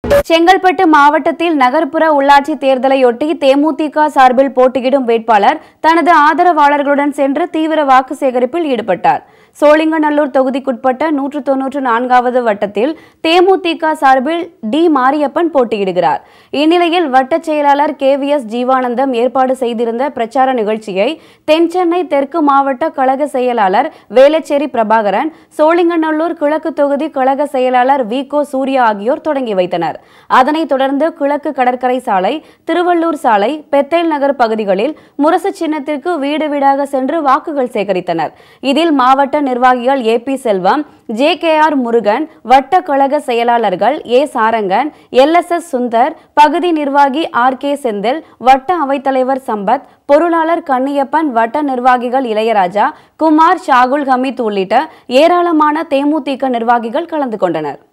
செங்கல்பட்டு மாவட்டத்தில் நகர்ப்புற உள்ளாட்சி தேர்தலையொட்டி தேமுதிக சார்பில் போட்டியிடும் வேட்பாளர் தனது ஆதரவாளர்களுடன் சென்று தீவிர வாக்கு சேகரிப்பில் ஈடுபட்டார் சோழிங்கநல்லூர் தொகுதிக்குட்பட்ட நூற்று தொன்னூற்று நான்காவது வட்டத்தில் தேமுதிக சார்பில் டி மாரியப்பன் போட்டியிடுகிறார் இந்நிலையில் வட்டச் செயலாளர் கே வி எஸ் ஜீவானந்தம் ஏற்பாடு செய்திருந்த பிரச்சார நிகழ்ச்சியை தென்சென்னை தெற்கு மாவட்ட கழக செயலாளர் வேளச்சேரி பிரபாகரன் சோழிங்கநல்லூர் கிழக்கு தொகுதி கழக செயலாளர் வி கோ சூர்யா ஆகியோர் தொடங்கி வைத்தனர் அதனைத் தொடர்ந்து கிழக்கு கடற்கரை சாலை திருவள்ளூர் சாலை பெத்தேல் நகர் பகுதிகளில் முரசு சின்னத்திற்கு வீடு வீடாக சென்று வாக்குகள் சேகரித்தனர் இதில் மாவட்ட நிர்வாகிகள் A P Selvam J K R Murugan வட்ட கழக செயலாளர்கள் A Sarangan L S S Sundar பகுதி நிர்வாகி ஆர் கே செந்தில் வட்ட அவைத்தலைவர் சம்பத் பொருளாளர் கன்னியப்பன் வட்ட நிர்வாகிகள் இளையராஜா குமார் ஷாகுல் ஹமீத் உள்ளிட்ட ஏராளமான தேமுதிக நிர்வாகிகள் கலந்து கொண்டனர்